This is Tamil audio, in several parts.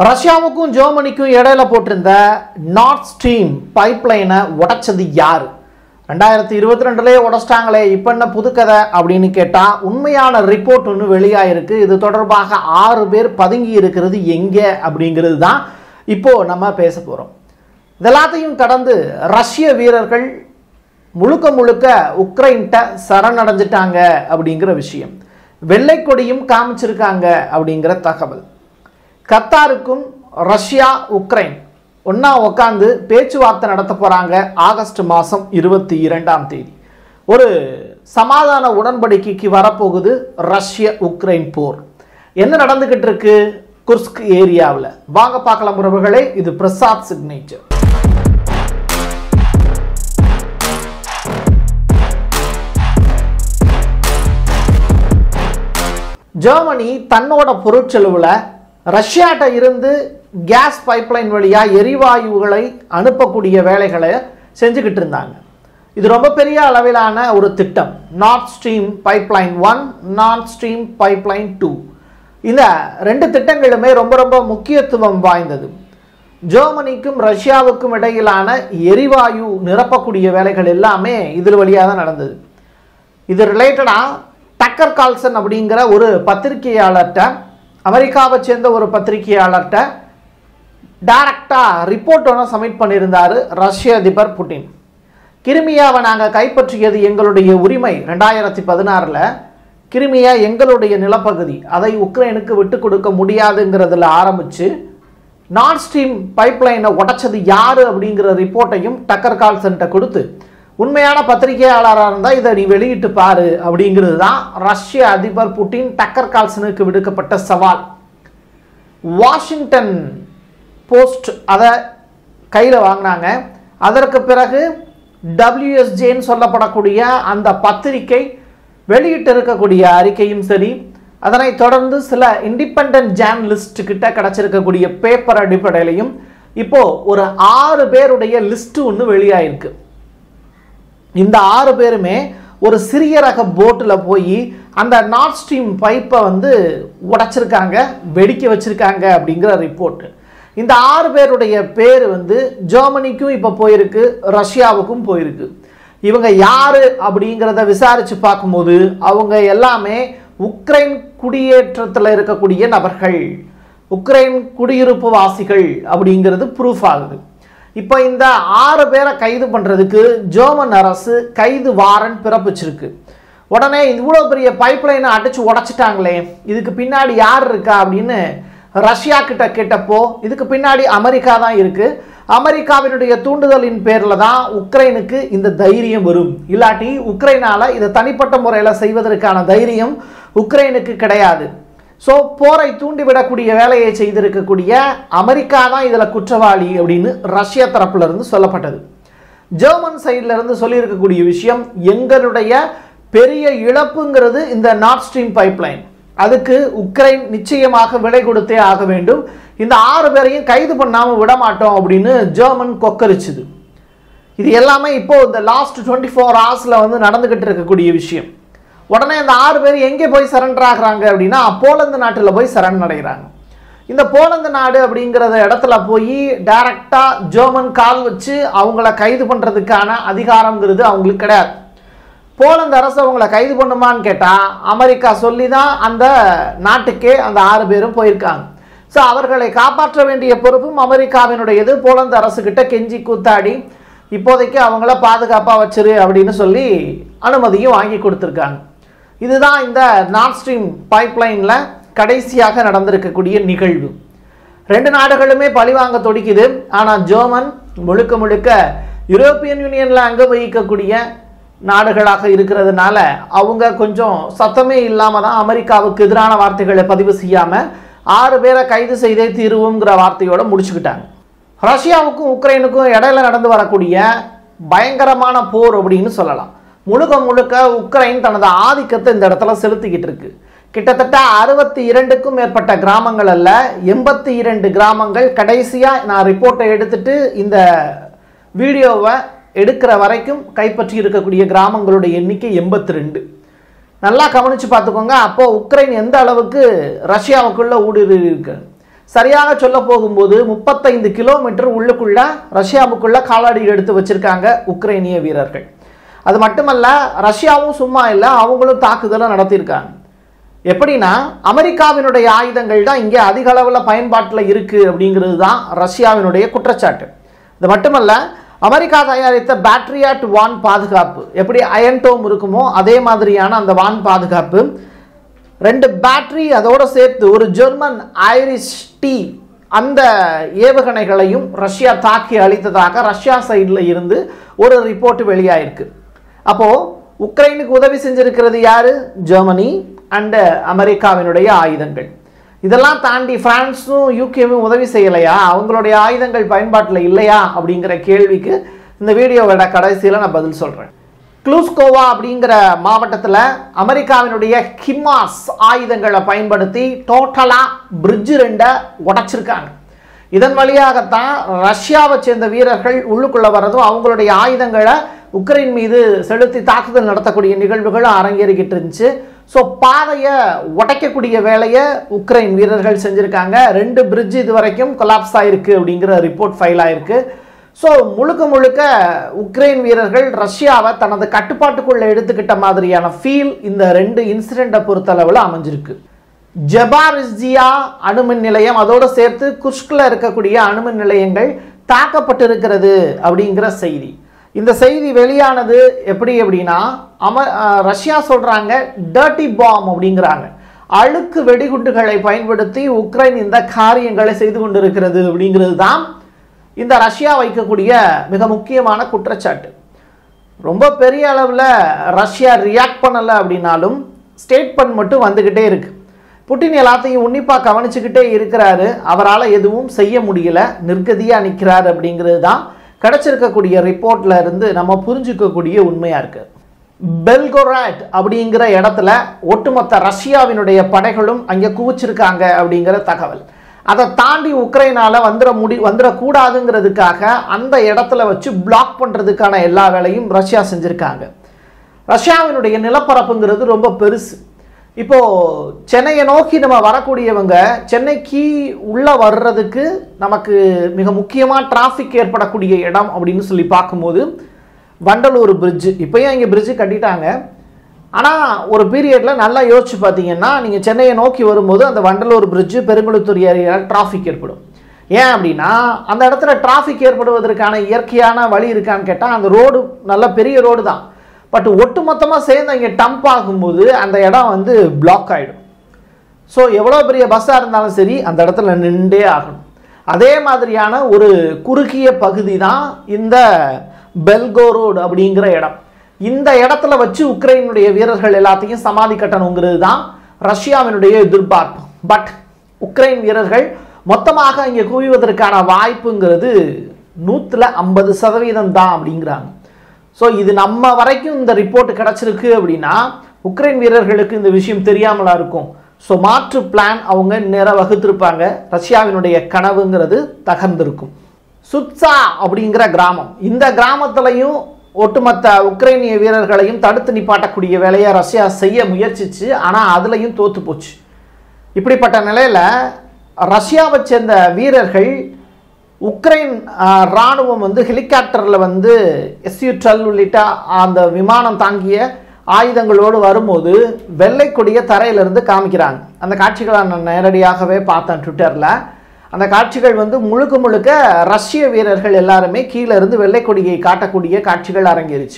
ரஷ்யாவுக்கும் ஜெர்மனிக்கும் இடையில போட்டிருந்த நார்த் ஸ்ட்ரீம் பைப்லைனை உடைச்சது யார் ரெண்டாயிரத்தி இருபத்தி ரெண்டுலேயே உடைச்சிட்டாங்களே இப்போ என்ன புதுக்கதை அப்படின்னு கேட்டால் உண்மையான ரிப்போர்ட் ஒன்று வெளியாயிருக்கு இது தொடர்பாக ஆறு பேர் பதுங்கி இருக்கிறது எங்கே அப்படிங்கிறது தான் இப்போது நம்ம பேச போகிறோம் இதெல்லாத்தையும் கடந்து ரஷ்ய வீரர்கள் முழுக்க முழுக்க உக்ரைன்கிட்ட சரணடைஞ்சிட்டாங்க அப்படிங்கிற விஷயம் வெள்ளைக்கொடியும் காமிச்சிருக்காங்க அப்படிங்கிற தகவல் கத்தாருக்கும் ரஷ்யா உக்ரைன் ஒன்றா உட்காந்து பேச்சுவார்த்தை நடத்த போகிறாங்க ஆகஸ்ட் மாதம் இருபத்தி இரண்டாம் தேதி ஒரு சமாதான உடன்படிக்கைக்கு வரப்போகுது ரஷ்ய உக்ரைன் போர் என்ன நடந்துக்கிட்டு இருக்கு குர்ஸ்க் ஏரியாவில் வாங்க பார்க்கலாம் உறவுகளே இது பிரசாத் சிக்னேச்சர் ஜெர்மனி தன்னோட பொருட்செலவில் ரஷ்யாட்ட இருந்து கேஸ் பைப்லைன் வழியாக எரிவாயுகளை அனுப்பக்கூடிய வேலைகளை செஞ்சுக்கிட்டு இருந்தாங்க இது ரொம்ப பெரிய அளவிலான ஒரு திட்டம் Nord Stream pipeline one Nord Stream pipeline two இந்த ரெண்டு திட்டங்களுமே ரொம்ப ரொம்ப முக்கியத்துவம் வாய்ந்தது ஜெர்மனிக்கும் ரஷ்யாவுக்கும் இடையிலான எரிவாயு நிரப்பக்கூடிய வேலைகள் எல்லாமே இதில் வழியாக தான் நடந்தது இது ரிலேட்டடாக டக்கர் கால்சன் அப்படிங்கிற ஒரு பத்திரிகையாளர்கிட்ட அமெரிக்காவை சேர்ந்த ஒரு பத்திரிகையாளர்கிட்ட டைரக்டாக ரிப்போர்ட் ஒன்று சப்மிட் பண்ணியிருந்தார் ரஷ்ய அதிபர் புட்டின் கிருமியாவை நாங்கள் கைப்பற்றியது எங்களுடைய உரிமை ரெண்டாயிரத்தி பதினாறில் கிருமியா எங்களுடைய நிலப்பகுதி அதை உக்ரைனுக்கு விட்டு கொடுக்க முடியாதுங்கிறதுல ஆரம்பித்து நார்த் ஸ்ட்ரீம் பைப்லைனை உடைச்சது யார் அப்படிங்கிற ரிப்போர்ட்டையும் டக்கர் கால்சன்ட்ட கொடுத்து உண்மையான பத்திரிகையாளராக இருந்தால் இதை நீ வெளியிட்டு பாரு அப்படிங்கிறது தான் ரஷ்ய அதிபர் புட்டின் டக்கர் கால்சனுக்கு விடுக்கப்பட்ட சவால் வாஷிங்டன் போஸ்ட் அதை கையில் வாங்கினாங்க அதற்கு பிறகு டபிள்யூஎஸ்ஜேன்னு சொல்லப்படக்கூடிய அந்த பத்திரிகை வெளியிட்டு இருக்கக்கூடிய அறிக்கையும் சரி அதனைத் தொடர்ந்து சில இண்டிபெண்ட் ஜேர்னலிஸ்ட் கிட்ட கிடச்சிருக்கக்கூடிய பேப்பர் அடிப்படையிலையும் இப்போ ஒரு ஆறு பேருடைய லிஸ்ட் ஒன்று வெளியாயிருக்கு இந்த ஆறு பேருமே ஒரு சிறிய ரக போட்டில் போய் அந்த நார்த் ஸ்ட்ரீம் பைப்பை வந்து உடைச்சிருக்காங்க வெடிக்க வச்சிருக்காங்க அப்படிங்கிற ரிப்போர்ட் இந்த ஆறு பேருடைய பேர் வந்து ஜெர்மனிக்கும் இப்போ போயிருக்கு ரஷ்யாவுக்கும் போயிருக்கு இவங்க யார் அப்படிங்கிறத விசாரித்து பார்க்கும்போது அவங்க எல்லாமே உக்ரைன் குடியேற்றத்தில் இருக்கக்கூடிய நபர்கள் உக்ரைன் குடியிருப்பு வாசிகள் அப்படிங்கிறது ப்ரூஃப் ஆகுது இப்போ இந்த ஆறு பேரை கைது பண்ணுறதுக்கு ஜெர்மன் அரசு கைது வாரண்ட் பிறப்பிச்சிருக்கு உடனே இவ்வளோ பெரிய பைப்லைனை அடித்து உடச்சிட்டாங்களே இதுக்கு பின்னாடி யார் இருக்கா அப்படின்னு ரஷ்யா கிட்ட கேட்டப்போ இதுக்கு பின்னாடி அமெரிக்கா தான் இருக்குது அமெரிக்காவினுடைய தூண்டுதலின் பேரில் தான் உக்ரைனுக்கு இந்த தைரியம் வரும் இல்லாட்டி உக்ரைனால் இதை தனிப்பட்ட முறையில் செய்வதற்கான தைரியம் உக்ரைனுக்கு கிடையாது ஸோ போரை தூண்டிவிடக்கூடிய வேலையை செய்திருக்கக்கூடிய அமெரிக்கா தான் இதில் குற்றவாளி அப்படின்னு ரஷ்யா தரப்புல இருந்து சொல்லப்பட்டது ஜெர்மன் சைடில் இருந்து சொல்லியிருக்கக்கூடிய விஷயம் எங்களுடைய பெரிய இழப்புங்கிறது இந்த நார்த் ஸ்ட்ரீம் பைப்லைன் அதுக்கு உக்ரைன் நிச்சயமாக விலை கொடுத்தே ஆக வேண்டும் இந்த ஆறு பேரையும் கைது பண்ணாமல் விட மாட்டோம் அப்படின்னு ஜெர்மன் கொக்கரிச்சுது இது எல்லாமே இப்போ இந்த லாஸ்ட் டுவெண்ட்டி ஃபோர் ஹவர்ஸில் வந்து நடந்துக்கிட்டு இருக்கக்கூடிய விஷயம் உடனே இந்த ஆறு பேர் எங்கே போய் சரண்டர் ஆகுறாங்க அப்படின்னா போலந்து நாட்டில் போய் சரண் அடைகிறாங்க இந்த போலந்து நாடு அப்படிங்கிறத இடத்துல போய் டைரக்டாக ஜெர்மன் கால் வச்சு அவங்கள கைது பண்ணுறதுக்கான அதிகாரங்கிறது அவங்களுக்கு கிடையாது போலந்து அரசு அவங்கள கைது பண்ணுமான்னு கேட்டால் அமெரிக்கா சொல்லி தான் அந்த நாட்டுக்கே அந்த ஆறு பேரும் போயிருக்காங்க ஸோ அவர்களை காப்பாற்ற வேண்டிய பொறுப்பும் அமெரிக்காவினுடையது போலந்து அரசுக்கிட்ட கெஞ்சி கூத்தாடி இப்போதைக்கு அவங்கள பாதுகாப்பாக வச்சிரு அப்படின்னு சொல்லி அனுமதியும் வாங்கி கொடுத்துருக்காங்க இதுதான் இந்த நார்த் ஸ்ட்ரீம் பைப்லைனில் கடைசியாக நடந்திருக்கக்கூடிய நிகழ்வு ரெண்டு நாடுகளுமே பழிவாங்க துடிக்குது ஆனால் ஜெர்மன் முழுக்க முழுக்க யூரோப்பியன் யூனியனில் அங்க வகிக்கக்கூடிய நாடுகளாக இருக்கிறதுனால அவங்க கொஞ்சம் சத்தமே இல்லாமல் தான் அமெரிக்காவுக்கு எதிரான வார்த்தைகளை பதிவு செய்யாமல் ஆறு பேரை கைது செய்தே தீருவோங்கிற வார்த்தையோட முடிச்சுக்கிட்டாங்க ரஷ்யாவுக்கும் உக்ரைனுக்கும் இடையில நடந்து வரக்கூடிய பயங்கரமான போர் அப்படின்னு சொல்லலாம் முழுக்க முழுக்க உக்ரைன் தனது ஆதிக்கத்தை இந்த இடத்துல செலுத்திக்கிட்டு இருக்கு கிட்டத்தட்ட அறுபத்தி இரண்டுக்கும் மேற்பட்ட கிராமங்கள் அல்ல எண்பத்தி இரண்டு கிராமங்கள் கடைசியாக நான் ரிப்போர்ட்டை எடுத்துட்டு இந்த வீடியோவை எடுக்கிற வரைக்கும் கைப்பற்றி இருக்கக்கூடிய கிராமங்களுடைய எண்ணிக்கை எண்பத்தி ரெண்டு நல்லா கவனித்து பார்த்துக்கோங்க அப்போது உக்ரைன் எந்த அளவுக்கு ரஷ்யாவுக்குள்ளே ஊடுருவி இருக்கு சரியாக சொல்ல போகும்போது முப்பத்தைந்து கிலோமீட்டர் உள்ளுக்குள்ள ரஷ்யாவுக்குள்ள காலடி எடுத்து வச்சிருக்காங்க உக்ரைனிய வீரர்கள் அது மட்டுமல்ல ரஷ்யாவும் சும்மா இல்லை அவங்களும் தாக்குதலை நடத்தியிருக்காங்க எப்படின்னா அமெரிக்காவினுடைய ஆயுதங்கள் தான் இங்கே அதிக அளவில் பயன்பாட்டில் இருக்குது அப்படிங்கிறது தான் ரஷ்யாவினுடைய குற்றச்சாட்டு இது மட்டுமல்ல அமெரிக்கா தயாரித்த பேட்ரியாட் வான் பாதுகாப்பு எப்படி அயன்டோம் இருக்குமோ அதே மாதிரியான அந்த வான் பாதுகாப்பு ரெண்டு பேட்டரி அதோடு சேர்த்து ஒரு ஜெர்மன் ஐரிஷ் டி அந்த ஏவுகணைகளையும் ரஷ்யா தாக்கி அளித்ததாக ரஷ்யா சைடில் இருந்து ஒரு ரிப்போர்ட் வெளியாயிருக்கு அப்போது உக்ரைனுக்கு உதவி செஞ்சிருக்கிறது யாரு ஜெர்மனி அண்டு அமெரிக்காவினுடைய ஆயுதங்கள் இதெல்லாம் தாண்டி பிரான்ஸும் யூகேவும் உதவி செய்யலையா அவங்களுடைய ஆயுதங்கள் பயன்பாட்டில் இல்லையா அப்படிங்கிற கேள்விக்கு இந்த வீடியோவோட கடைசியில் நான் பதில் சொல்கிறேன் க்ளூஸ்கோவா அப்படிங்கிற மாவட்டத்தில் அமெரிக்காவினுடைய கிம்மாஸ் ஆயுதங்களை பயன்படுத்தி டோட்டலாக பிரிட்ஜு ரெண்டை உடைச்சிருக்காங்க இதன் வழியாகத்தான் ரஷ்யாவை சேர்ந்த வீரர்கள் உள்ளுக்குள்ளே வர்றதும் அவங்களுடைய ஆயுதங்களை உக்ரைன் மீது செலுத்தி தாக்குதல் நடத்தக்கூடிய நிகழ்வுகளும் அரங்கேறிக்கிட்டு இருந்துச்சு ஸோ பாதையை உடைக்கக்கூடிய வேலையை உக்ரைன் வீரர்கள் செஞ்சுருக்காங்க ரெண்டு பிரிட்ஜ் இது வரைக்கும் கொலாப்ஸ் ஆயிருக்கு அப்படிங்கிற ரிப்போர்ட் ஃபைல் ஆயிருக்கு ஸோ முழுக்க முழுக்க உக்ரைன் வீரர்கள் ரஷ்யாவை தனது கட்டுப்பாட்டுக்குள்ளே எடுத்துக்கிட்ட மாதிரியான ஃபீல் இந்த ரெண்டு இன்சிடெண்ட்டை பொறுத்தளவில் அமைஞ்சிருக்கு ஜெபாரிஸ்ஜியா அணுமின் நிலையம் அதோடு சேர்த்து குஷ்கில் இருக்கக்கூடிய அணுமின் நிலையங்கள் தாக்கப்பட்டிருக்கிறது அப்படிங்கிற செய்தி இந்த செய்தி வெளியானது எப்படி அப்படின்னா அம அஹ் ரஷ்யா சொல்கிறாங்க டர்ட்டி பாம் அப்படிங்கிறாங்க அழுக்கு வெடிகுண்டுகளை பயன்படுத்தி உக்ரைன் இந்த காரியங்களை செய்து கொண்டிருக்கிறது அப்படிங்கிறது தான் இந்த ரஷ்யா வைக்கக்கூடிய மிக முக்கியமான குற்றச்சாட்டு ரொம்ப பெரிய அளவில் ரஷ்யா ரியாக்ட் பண்ணலை அப்படின்னாலும் ஸ்டேட்மெண்ட் மட்டும் வந்துக்கிட்டே இருக்கு புட்டின் எல்லாத்தையும் உன்னிப்பாக கவனிச்சுக்கிட்டே இருக்கிறாரு அவரால் எதுவும் செய்ய முடியல நிர்கதியாக நிற்கிறார் அப்படிங்கிறது தான் கிடச்சிருக்கக்கூடிய ரிப்போர்ட்ல இருந்து நம்ம புரிஞ்சுக்கக்கூடிய உண்மையாக இருக்குது பெல்கோராட் அப்படிங்கிற இடத்துல ஒட்டுமொத்த ரஷ்யாவினுடைய படைகளும் அங்கே குவிச்சிருக்காங்க அப்படிங்கிற தகவல் அதை தாண்டி உக்ரைனால வந்துட முடி வந்துடக்கூடாதுங்கிறதுக்காக அந்த இடத்துல வச்சு பிளாக் பண்ணுறதுக்கான எல்லா வேலையும் ரஷ்யா செஞ்சுருக்காங்க ரஷ்யாவினுடைய நிலப்பரப்புங்கிறது ரொம்ப பெருசு இப்போ சென்னையை நோக்கி நம்ம வரக்கூடியவங்க சென்னைக்கு உள்ளே வர்றதுக்கு நமக்கு மிக முக்கியமாக டிராஃபிக் ஏற்படக்கூடிய இடம் அப்படின்னு சொல்லி பார்க்கும்போது வண்டலூர் பிரிட்ஜு இப்போயும் இங்கே பிரிட்ஜு கட்டிட்டாங்க ஆனால் ஒரு பீரியடில் நல்லா யோசிச்சு பார்த்தீங்கன்னா நீங்கள் சென்னையை நோக்கி வரும்போது அந்த வண்டலூர் பிரிட்ஜு பெருங்குளத்தூர் ஏரியாவில் டிராஃபிக் ஏற்படும் ஏன் அப்படின்னா அந்த இடத்துல டிராஃபிக் ஏற்படுவதற்கான இயற்கையான வழி இருக்கான்னு கேட்டால் அந்த ரோடு நல்ல பெரிய ரோடு தான் பட் ஒட்டுமொத்தமாக சேர்ந்து அங்கே டம்ப் ஆகும்போது அந்த இடம் வந்து பிளாக் ஆகிடும் ஸோ எவ்வளோ பெரிய பஸ்ஸாக இருந்தாலும் சரி அந்த இடத்துல நின்றே ஆகணும் அதே மாதிரியான ஒரு குறுகிய பகுதி தான் இந்த பெல்கோரோடு அப்படிங்கிற இடம் இந்த இடத்துல வச்சு உக்ரைனுடைய வீரர்கள் எல்லாத்தையும் சமாதி கட்டணுங்கிறது தான் ரஷ்யாவினுடைய எதிர்பார்ப்பு பட் உக்ரைன் வீரர்கள் மொத்தமாக இங்கே குவிவதற்கான வாய்ப்புங்கிறது நூற்றில் ஐம்பது சதவீதம் தான் அப்படிங்கிறாங்க ஸோ இது நம்ம வரைக்கும் இந்த ரிப்போர்ட் கிடச்சிருக்கு அப்படின்னா உக்ரைன் வீரர்களுக்கு இந்த விஷயம் தெரியாமலா இருக்கும் ஸோ மாற்று பிளான் அவங்க நேராக வகுத்திருப்பாங்க ரஷ்யாவினுடைய கனவுங்கிறது தகர்ந்திருக்கும் சுத்சா அப்படிங்கிற கிராமம் இந்த கிராமத்துலையும் ஒட்டுமொத்த உக்ரைனிய வீரர்களையும் தடுத்து நிப்பாட்டக்கூடிய வேலையை ரஷ்யா செய்ய முயற்சிச்சு ஆனால் அதுலேயும் தோத்து போச்சு இப்படிப்பட்ட நிலையில் ரஷ்யாவை சேர்ந்த வீரர்கள் உக்ரைன் ஆஹ், ராணுவம் வந்து ஹெலிகாப்டரில் வந்து எஸ்யூ டுவெல் உள்ளிட்ட அந்த விமானம் தாங்கிய ஆயுதங்களோடு வரும்போது வெள்ளை கொடியை தரையிலிருந்து காமிக்கிறாங்க அந்த காட்சிகளை நான் நேரடியாகவே பார்த்தேன் ட்விட்டரில் அந்த காட்சிகள் வந்து முழுக்க முழுக்க ரஷ்ய வீரர்கள் எல்லாருமே கீழே இருந்து வெள்ளை கொடியை காட்டக்கூடிய காட்சிகள் அரங்கேறிச்சு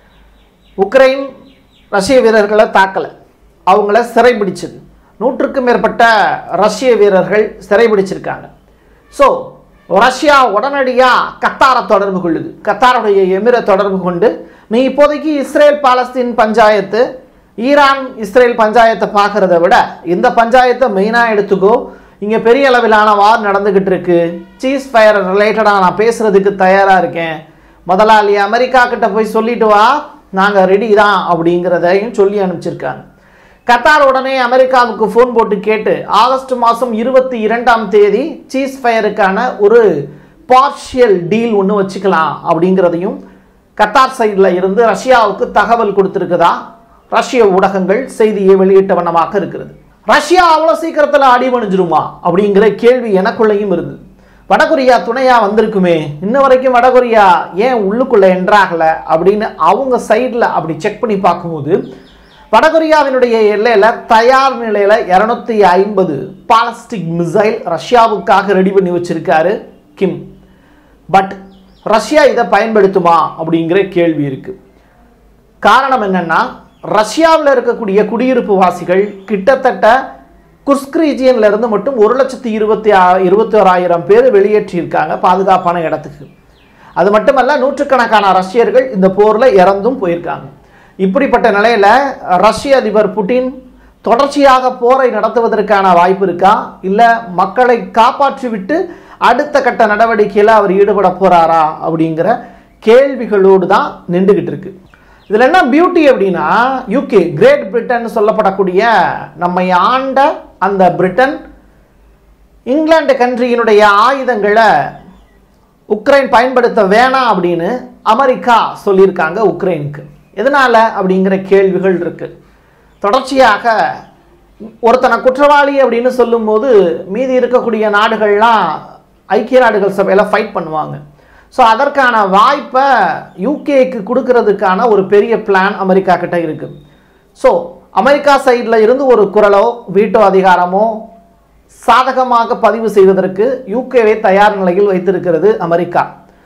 உக்ரைன் ரஷ்ய வீரர்களை தாக்கலை அவங்கள சிறைபிடிச்சது நூற்றுக்கும் மேற்பட்ட ரஷ்ய வீரர்கள் சிறைபிடிச்சிருக்காங்க ஸோ ரஷ்யா உடனடியாக கத்தாரை தொடர்பு கொள்ளுது கத்தாருடைய எமிரை தொடர்பு கொண்டு நீ இப்போதைக்கு Israel Palestine panchayat Iran Israel பஞ்சாயத்தை பார்க்குறத விட இந்த பஞ்சாயத்தை மெயினாக எடுத்துக்கோ இங்கே பெரிய அளவிலான வார் நடந்துக்கிட்டு இருக்கு சீஸ் ஃபயர் ரிலேட்டடாக நான் பேசுகிறதுக்கு தயாராக இருக்கேன் முதலாளி அமெரிக்கா கிட்ட போய் சொல்லிட்டு வா நாங்கள் ரெடி தான் அப்படிங்கிறதையும் சொல்லி அனுப்பிச்சிருக்காங்க கத்தார் உடனே அமெரிக்காவுக்கு ஃபோன் போட்டு கேட்டு ஆகஸ்ட் மாதம் இருபத்தி இரண்டாம் தேதி சீஸ் ஃபயருக்கான ஒரு பார்ஷியல் டீல் ஒன்று வச்சுக்கலாம் அப்படிங்கிறதையும் கத்தார் சைடில் இருந்து ரஷ்யாவுக்கு தகவல் கொடுத்துருக்குதா ரஷ்ய ஊடகங்கள் செய்தியை வெளியிட்ட வண்ணமாக இருக்கிறது ரஷ்யா அவ்வளோ சீக்கிரத்தில் அடிபணிஞ்சிருமா அப்படிங்கிற கேள்வி எனக்குள்ளேயும் இருந்தது வடகொரியா துணையா வந்திருக்குமே இன்ன வரைக்கும் வடகொரியா ஏன் உள்ளுக்குள்ள என்ட்ராகல அப்படின்னு அவங்க சைடில் அப்படி செக் பண்ணி பார்க்கும்போது வடகொரியாவினுடைய எல்லையில் தயார் நிலையில் இரநூத்தி ஐம்பது பாலஸ்டிக் மிசைல் ரஷ்யாவுக்காக ரெடி பண்ணி வச்சிருக்காரு கிம் பட் ரஷ்யா இதை பயன்படுத்துமா அப்படிங்கிற கேள்வி இருக்கு காரணம் என்னன்னா ரஷ்யாவில் இருக்கக்கூடிய குடியிருப்பு வாசிகள் கிட்டத்தட்ட குஸ்க் ரீஜியன்ல இருந்து மட்டும் ஒரு லட்சத்தி இருபத்தி ஆ இருபத்தி ஓராயிரம் பேர் வெளியேற்றியிருக்காங்க பாதுகாப்பான இடத்துக்கு அது மட்டுமல்ல நூற்றுக்கணக்கான ரஷ்யர்கள் இந்த போரில் இறந்தும் போயிருக்காங்க இப்படிப்பட்ட நிலையில் ரஷ்ய அதிபர் புட்டின் தொடர்ச்சியாக போரை நடத்துவதற்கான வாய்ப்பு இருக்கா இல்லை மக்களை காப்பாற்றி விட்டு அடுத்த கட்ட நடவடிக்கையில் அவர் ஈடுபட போறாரா அப்படிங்கிற கேள்விகளோடு தான் நின்றுகிட்டு இருக்கு இதில் என்ன பியூட்டி அப்படின்னா யூகே கிரேட் பிரிட்டன் சொல்லப்படக்கூடிய நம்மை ஆண்ட அந்த பிரிட்டன் இங்கிலாந்து கண்ட்ரியினுடைய ஆயுதங்களை உக்ரைன் பயன்படுத்த வேணாம் அப்படின்னு அமெரிக்கா சொல்லியிருக்காங்க உக்ரைனுக்கு எதனால அப்படிங்கிற கேள்விகள் இருக்கு தொடர்ச்சியாக ஒருத்தனை குற்றவாளி அப்படின்னு சொல்லும்போது மீதி இருக்கக்கூடிய நாடுகள்லாம் ஐக்கிய நாடுகள் சபையில் ஃபைட் பண்ணுவாங்க ஸோ அதற்கான வாய்ப்பை யூகேக்கு கொடுக்கறதுக்கான ஒரு பெரிய பிளான் அமெரிக்கா கிட்ட இருக்கு ஸோ அமெரிக்கா சைடில் இருந்து ஒரு குரலோ வீட்டோ அதிகாரமோ சாதகமாக பதிவு செய்வதற்கு யூகேவை தயார் நிலையில் வைத்திருக்கிறது அமெரிக்கா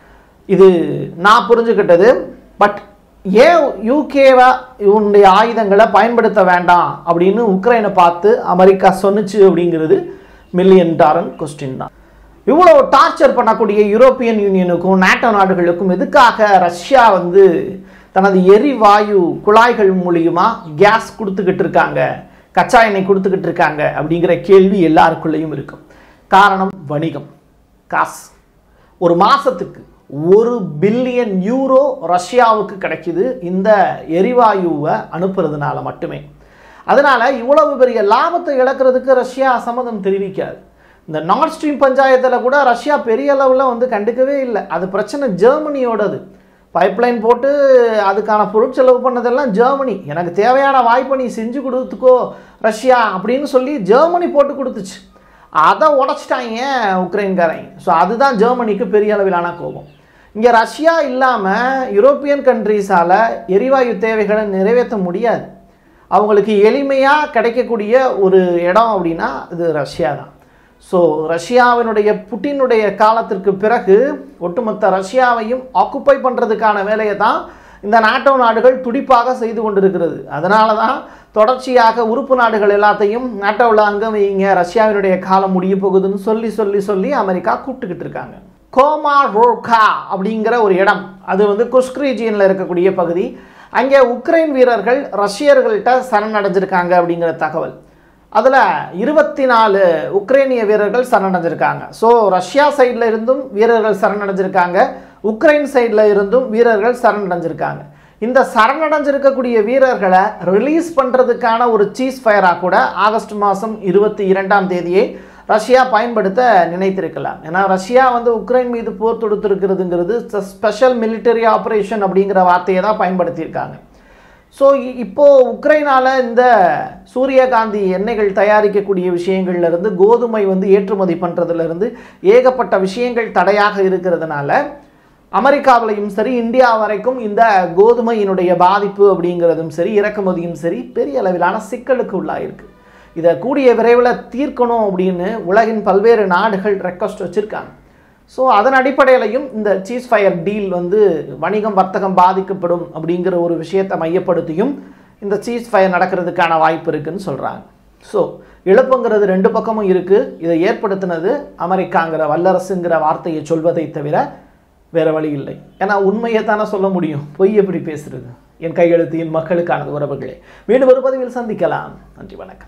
இது நான் புரிஞ்சுக்கிட்டது பட் ஏன் யூகேவை இவனுடைய ஆயுதங்களை பயன்படுத்த வேண்டாம் அப்படின்னு உக்ரைனை பார்த்து அமெரிக்கா சொன்னுச்சு அப்படிங்கிறது மில்லியன் டாலர் கொஸ்டின் தான் இவ்வளோ டார்ச்சர் பண்ணக்கூடிய யூரோப்பியன் யூனியனுக்கும் நாட்டோ நாடுகளுக்கும் எதுக்காக ரஷ்யா வந்து தனது எரிவாயு குழாய்கள் மூலியமா கேஸ் கொடுத்துக்கிட்டு இருக்காங்க கச்சா எண்ணெய் கொடுத்துக்கிட்டு இருக்காங்க அப்படிங்கிற கேள்வி எல்லாருக்குள்ளேயும் இருக்கும் காரணம் வணிகம் காசு ஒரு மாசத்துக்கு ஒரு பில்லியன் யூரோ ரஷ்யாவுக்கு கிடைக்குது இந்த எரிவாயுவை அனுப்புறதுனால மட்டுமே அதனால இவ்வளவு பெரிய லாபத்தை இழக்கிறதுக்கு ரஷ்யா சம்மதம் தெரிவிக்காது இந்த நார்த் ஸ்ட்ரீம் பஞ்சாயத்தில் கூட ரஷ்யா பெரிய அளவில் வந்து கண்டுக்கவே இல்லை அது பிரச்சனை ஜெர்மனியோடது பைப்லைன் போட்டு அதுக்கான பொருட்செலவு பண்ணதெல்லாம் ஜெர்மனி எனக்கு தேவையான வாய்ப்பை நீ செஞ்சு கொடுத்துக்கோ ரஷ்யா அப்படின்னு சொல்லி ஜெர்மனி போட்டு கொடுத்துச்சு அதை உடச்சிட்டாங்க உக்ரைன்காரங்க ஸோ அதுதான் ஜெர்மனிக்கு பெரிய அளவிலான கோபம் இங்கே ரஷ்யா இல்லாமல் யூரோப்பியன் கண்ட்ரீஸால் எரிவாயு தேவைகளை நிறைவேற்ற முடியாது அவங்களுக்கு எளிமையாக கிடைக்கக்கூடிய ஒரு இடம் அப்படின்னா இது ரஷ்யா தான் ஸோ ரஷ்யாவினுடைய புட்டினுடைய காலத்திற்கு பிறகு ஒட்டுமொத்த ரஷ்யாவையும் ஆக்குப்பை பண்ணுறதுக்கான வேலையை தான் இந்த நாட்டோ நாடுகள் துடிப்பாக செய்து கொண்டிருக்கிறது அதனால தான் தொடர்ச்சியாக உறுப்பு நாடுகள் எல்லாத்தையும் நாட்டோவில் அங்கம் வைங்க ரஷ்யாவினுடைய காலம் முடிய போகுதுன்னு சொல்லி சொல்லி சொல்லி அமெரிக்கா கூப்பிட்டுக்கிட்டு இருக்காங்க கோமா ரோகா அப்படிங்கிற ஒரு இடம் அது வந்து குஸ்க் ரீஜியனில் இருக்கக்கூடிய பகுதி அங்கே உக்ரைன் வீரர்கள் ரஷ்யர்கள்ட்ட சரணடைஞ்சிருக்காங்க அப்படிங்கிற தகவல் அதில் இருபத்தி நாலு உக்ரைனிய வீரர்கள் சரணடைஞ்சிருக்காங்க ஸோ ரஷ்யா சைடில் இருந்தும் வீரர்கள் சரணடைஞ்சிருக்காங்க உக்ரைன் சைடில் இருந்தும் வீரர்கள் சரணடைஞ்சிருக்காங்க இந்த சரணடைஞ்சிருக்கக்கூடிய வீரர்களை ரிலீஸ் பண்ணுறதுக்கான ஒரு சீஸ் ஃபயராக கூட ஆகஸ்ட் மாதம் இருபத்தி இரண்டாம் தேதியை ரஷ்யா பயன்படுத்த நினைத்திருக்கலாம் ஏன்னா ரஷ்யா வந்து உக்ரைன் மீது போர் தொடுத்திருக்கிறதுங்கிறது ஸ்பெஷல் மிலிட்டரி ஆப்ரேஷன் அப்படிங்கிற வார்த்தையை தான் பயன்படுத்தியிருக்காங்க ஸோ இப்போ உக்ரைனால் இந்த சூரியகாந்தி எண்ணெய்கள் தயாரிக்கக்கூடிய விஷயங்கள்ல இருந்து கோதுமை வந்து ஏற்றுமதி பண்ணுறதுல இருந்து ஏகப்பட்ட விஷயங்கள் தடையாக இருக்கிறதுனால அமெரிக்காவிலையும் சரி இந்தியா வரைக்கும் இந்த கோதுமையினுடைய பாதிப்பு அப்படிங்கிறதும் சரி இறக்குமதியும் சரி பெரிய அளவிலான சிக்கலுக்கு உள்ளாயிருக்கு இதை கூடிய விரைவில் தீர்க்கணும் அப்படின்னு உலகின் பல்வேறு நாடுகள் ரெக்வஸ்ட் வச்சுருக்காங்க ஸோ அதன் அடிப்படையிலையும் இந்த சீஸ் ஃபயர் டீல் வந்து வணிகம் வர்த்தகம் பாதிக்கப்படும் அப்படிங்கிற ஒரு விஷயத்தை மையப்படுத்தியும் இந்த சீஸ் ஃபயர் நடக்கிறதுக்கான வாய்ப்பு இருக்குன்னு சொல்கிறாங்க ஸோ இழப்புங்கிறது ரெண்டு பக்கமும் இருக்குது இதை ஏற்படுத்தினது அமெரிக்காங்கிற வல்லரசுங்கிற வார்த்தையை சொல்வதை தவிர வேற வழி இல்லை ஏன்னா உண்மையை தானே சொல்ல முடியும் பொய் எப்படி பேசுறது என் கையெழுத்து என் மக்களுக்கானது உறவுகளே மீண்டும் ஒரு பதிவில் சந்திக்கலாம் நன்றி வணக்கம்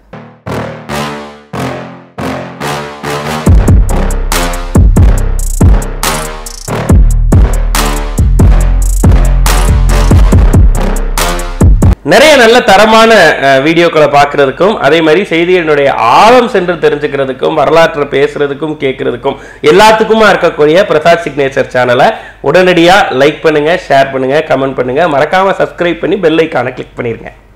நிறைய நல்ல தரமான அஹ், வீடியோக்களை பார்க்கறதுக்கும் அதே மாதிரி செய்திகளினுடைய ஆழம் சென்று தெரிஞ்சுக்கிறதுக்கும் வரலாற்றை பேசுறதுக்கும் கேட்கறதுக்கும் எல்லாத்துக்குமா இருக்கக்கூடிய பிரசாத் சிக்னேச்சர் சேனலை உடனடியாக லைக் பண்ணுங்க ஷேர் பண்ணுங்க கமெண்ட் பண்ணுங்க மறக்காம சப்ஸ்கிரைப் பண்ணி பெல் ஐக்கானை கிளிக் பண்ணிருங்க